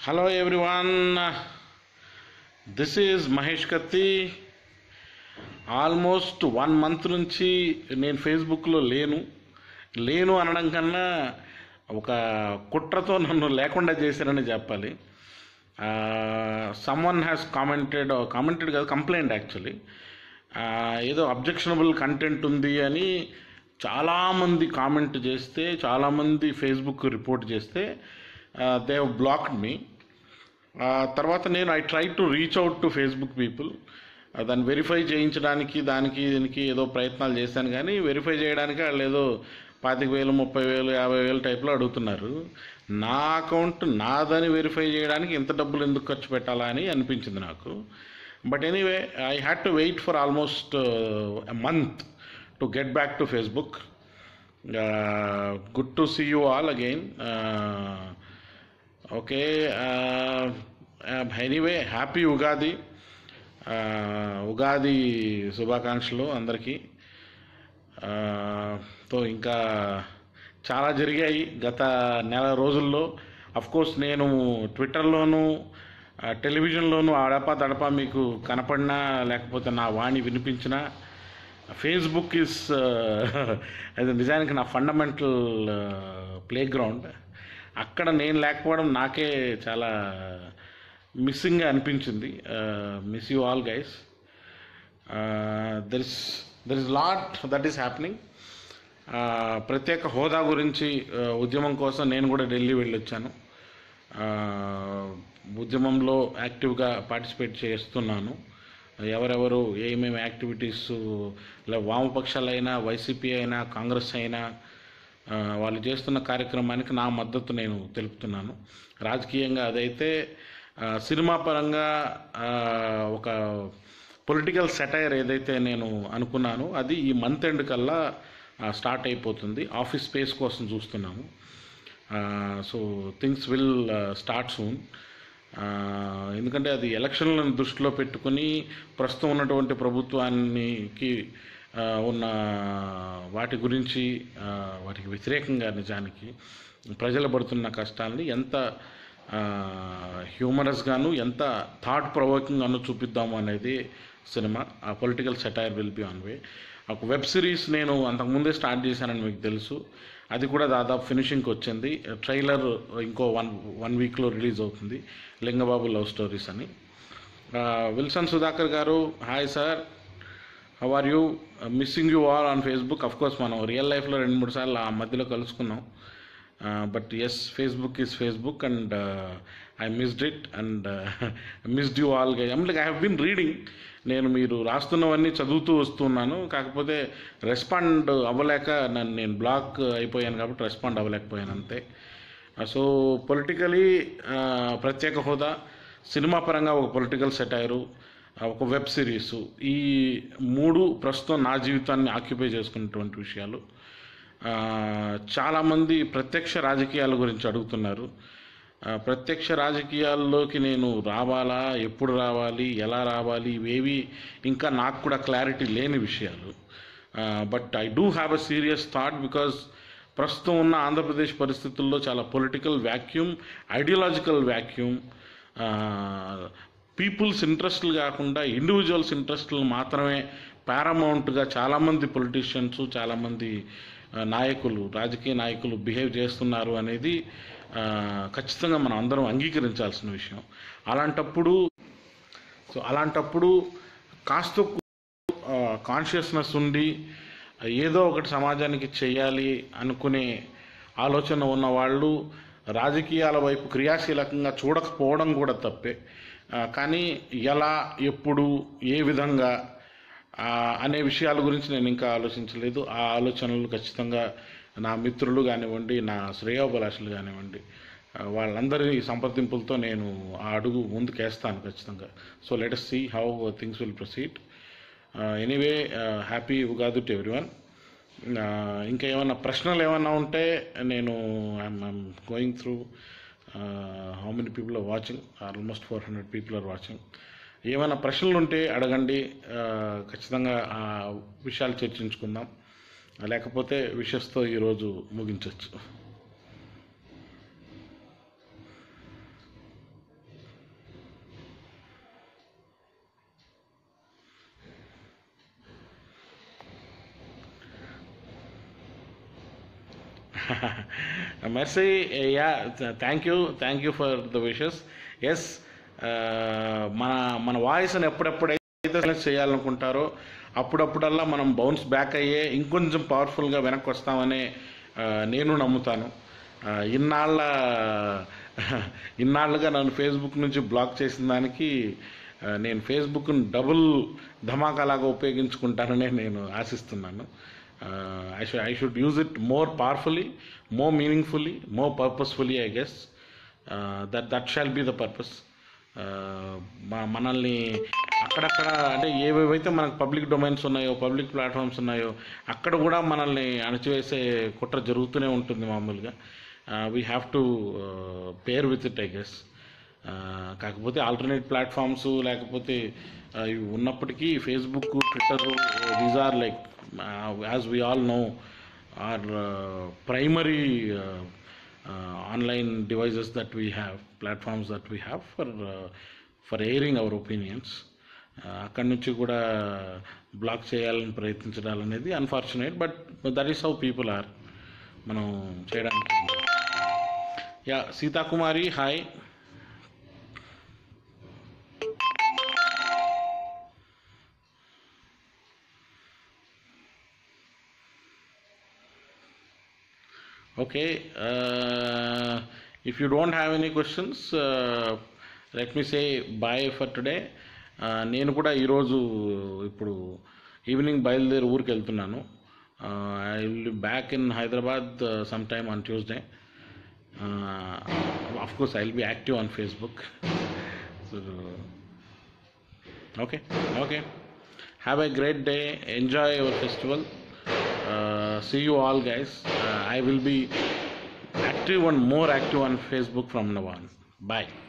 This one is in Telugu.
Hello everyone this is Mahesh Kathi almost one month నుంచి నేను ఫేస్బుక్లో లేను లేను అనడం కన్నా ఒక కుట్రతో నన్ను లేకుండా చేశారని చెప్పాలి సమ్వన్ హ్యాస్ కామెంటెడ్ కామెంటెడ్ కాదు కంప్లైంట్ యాక్చువల్లీ ఏదో అబ్జెక్షనబుల్ కంటెంట్ ఉంది అని చాలామంది కామెంట్ చేస్తే చాలామంది ఫేస్బుక్ రిపోర్ట్ చేస్తే దే బ్లాక్డ్ మీ తర్వాత నేను I try to reach out to Facebook people దాన్ని వెరిఫై చేయించడానికి దానికి దీనికి ఏదో ప్రయత్నాలు చేశాను కానీ వెరిఫై చేయడానికి వాళ్ళు ఏదో పాతిక వేలు ముప్పై వేలు యాభై వేలు టైప్లో అడుగుతున్నారు నా అకౌంట్ నాదని వెరిఫై చేయడానికి ఇంత డబ్బులు ఎందుకు ఖర్చు పెట్టాలా అని అనిపించింది నాకు but anyway I had to wait for almost a month to get back to Facebook good to see you all again okay anyway happy Ugadi Ugadi శుభాకాంక్షలు అందరికీ తో ఇంకా చాలా జరిగాయి గత నెల రోజుల్లో కోర్స్ నేను ట్విట్టర్లోను టెలివిజన్లోను అడపా దడపా మీకు కనపడినా లేకపోతే నా వాణి వినిపించినా ఫేస్బుక్ ఇస్ అది నిజానికి నా ఫండమెంటల్ ప్లే గ్రౌండ్ అక్కడ నేను లేకపోవడం నాకే చాలా మిస్సింగ్గా అనిపించింది miss you all guys there is there is lot that is happening ప్రత్యేక హోదా గురించి ఉద్యమం కోసం నేను కూడా ఢిల్లీ వెళ్ళొచ్చాను ఉద్యమంలో యాక్టివ్గా పార్టిసిపేట్ చేస్తున్నాను ఎవరెవరు ఏమేమి యాక్టివిటీస్ ఇలా వామపక్షాలైనా వైసీపీ అయినా కాంగ్రెస్ అయినా వాళ్ళు చేస్తున్న కార్యక్రమానికి నా మద్దతు నేను తెలుపుతున్నాను రాజకీయంగా అదైతే సినిమా పరంగా ఒక పొలిటికల్ సెటైర్ ఏదైతే నేను అనుకున్నానో అది ఈ మంత్ ఎండ్ కల్లా స్టార్ట్ అయిపోతుంది ఆఫీస్ స్పేస్ కోసం చూస్తున్నాము so things will start soon ఎందుకంటే అది ఎలక్షన్లను దృష్టిలో పెట్టుకుని ప్రస్తుతం ఉన్నటువంటి ప్రభుత్వానికి ఉన్న వాటి గురించి వాటికి వ్యతిరేకంగా నిజానికి ప్రజలు పడుతున్న కష్టాలని ఎంత హ్యూమరస్గాను ఎంత థాట్ ప్రొవోకింగ్గాను చూపిద్దాము అనేది సినిమా ఆ political satire will be on way ఒక వెబ్ సిరీస్ నేను అంతకుముందే స్టార్ట్ చేశానని మీకు తెలుసు అది కూడా దాదాపు ఫినిషింగ్కి వచ్చింది ట్రైలర్ ఇంకో వన్ వన్ వీక్లో రిలీజ్ అవుతుంది లింగబాబు లవ్ స్టోరీస్ అని విల్సన్ సుధాకర్ గారు hi sir how are you missing you all on Facebook course మనం రియల్ లైఫ్లో రెండు మూడు సార్లు ఆ మధ్యలో కలుసుకున్నాం but yes Facebook is Facebook and I missed it and missed you all I'm like I have been reading నేను మీరు రాస్తున్నవన్నీ చదువుతూ వస్తున్నాను కాకపోతే రెస్పాండ్ అవ్వలేక నన్ను నేను బ్లాక్ అయిపోయాను కాబట్టి రెస్పాండ్ అవ్వలేకపోయాను అంతే సో పొలిటికలీ ప్రత్యేక హోదా సినిమా పరంగా ఒక పొలిటికల్ సెటైరు ఒక వెబ్ సిరీసు ఈ మూడు ప్రస్తుతం నా జీవితాన్ని ఆక్యుపై చేసుకున్నటువంటి విషయాలు చాలామంది ప్రత్యక్ష రాజకీయాల గురించి అడుగుతున్నారు ప్రత్యక్ష రాజకీయాల్లోకి నేను రావాలా ఎప్పుడు రావాలి ఎలా రావాలి ఇవేవి ఇంకా నాకు కూడా క్లారిటీ లేని విషయాలు but I do have a serious thought because ప్రస్తుతం ఉన్న ఆంధ్రప్రదేశ్ పరిస్థితుల్లో చాలా political vacuum ideological vacuum peoples ఇంట్రెస్ట్లు కాకుండా ఇండివిజువల్స్ ఇంట్రెస్ట్లు మాత్రమే పారామౌంట్గా చాలామంది పొలిటీషియన్స్ చాలామంది నాయకులు రాజకీయ నాయకులు బిహేవ్ చేస్తున్నారు అనేది ఖచ్చితంగా మనం అందరం అంగీకరించాల్సిన విషయం అలాంటప్పుడు సో అలాంటప్పుడు కాస్త కాన్షియస్నెస్ ఉండి ఏదో ఒకటి సమాజానికి చేయాలి అనుకునే ఆలోచన ఉన్న వాళ్ళు రాజకీయాల వైపు క్రియాశీలకంగా చూడకపోవడం కూడా తప్పే కానీ ఎలా ఎప్పుడు ఏ విధంగా అనే విషయాల గురించి నేను ఇంకా ఆలోచించలేదు ఆ ఆలోచనలు ఖచ్చితంగా నా మిత్రులు కానివ్వండి నా శ్రేయోభిలాషులు కానివ్వండి వాళ్ళందరి సంప్రదింపులతో నేను ఆ అడుగు ముందుకేస్తాను ఖచ్చితంగా so let us see how things will proceed anyway happy Ugadi to everyone ఇంకా ఏమైనా ప్రశ్నలు ఏమైనా ఉంటే నేను I'm going through how many people are watching almost four hundred people are watching ఏమైనా ప్రశ్నలు ఉంటే అడగండి ఖచ్చితంగా ఆ విషయాలు చర్చించుకుందాం లేకపోతే విషస్తో ఈరోజు ముగించవచ్చు మెర్సీ yeah thank you thank you for the wishes yes మన మన వాయిస్ని ఎప్పుడెప్పుడైతే silence చేయాలనుకుంటారో అప్పుడప్పుడల్లా మనం బౌన్స్ బ్యాక్ అయ్యే ఇంకొంచెం పవర్ఫుల్గా వెనక్కి వస్తామనే ఆ, నేను నమ్ముతాను ఆ, ఇన్నాళ్ళ ఇన్నాళ్ళుగా నన్ను ఫేస్బుక్ నుంచి బ్లాక్ చేసిన దానికి ఆ, నేను ఫేస్బుక్ను డబుల్ ధమాకాలాగా ఉపయోగించుకుంటాననే నేను ఆశిస్తున్నాను I should I should use it more powerfully more meaningfully more purposefully I guess that that shall be the purpose మనల్ని అక్కడక్కడ అంటే ఏవేవైతే మనకు పబ్లిక్ డొమైన్స్ ఉన్నాయో పబ్లిక్ ప్లాట్ఫామ్స్ ఉన్నాయో అక్కడ కూడా మనల్ని అణచివేసే కుట్ర జరుగుతూనే ఉంటుంది మామూలుగా we have to bear with it I guess కాకపోతే ఆల్టర్నేట్ ప్లాట్ఫామ్స్ లేకపోతే uh, ఇవి ఉన్నప్పటికీ Facebook Twitter these are like as we all know are primary online devices that we have platforms that we have for for airing our opinions అక్కడి నుంచి కూడా బ్లాక్ చేయాలని ప్రయత్నించడం అనేది unfortunate but that is how people are మనం చేయడానికి yeah Seethakumari hi Okay, uh, if you don't have any questions, uh, let me say bye for today. Uh, నేను కూడా ఈరోజు ఇప్పుడు ఈవినింగ్ బయలుదేరి ఊరికి వెళ్తున్నాను I will back in Hyderabad some time on Tuesday of course I will be active on Facebook so okay okay have a great day enjoy your festival uh, see you all guys uh, i will be active and more active on facebook from now on bye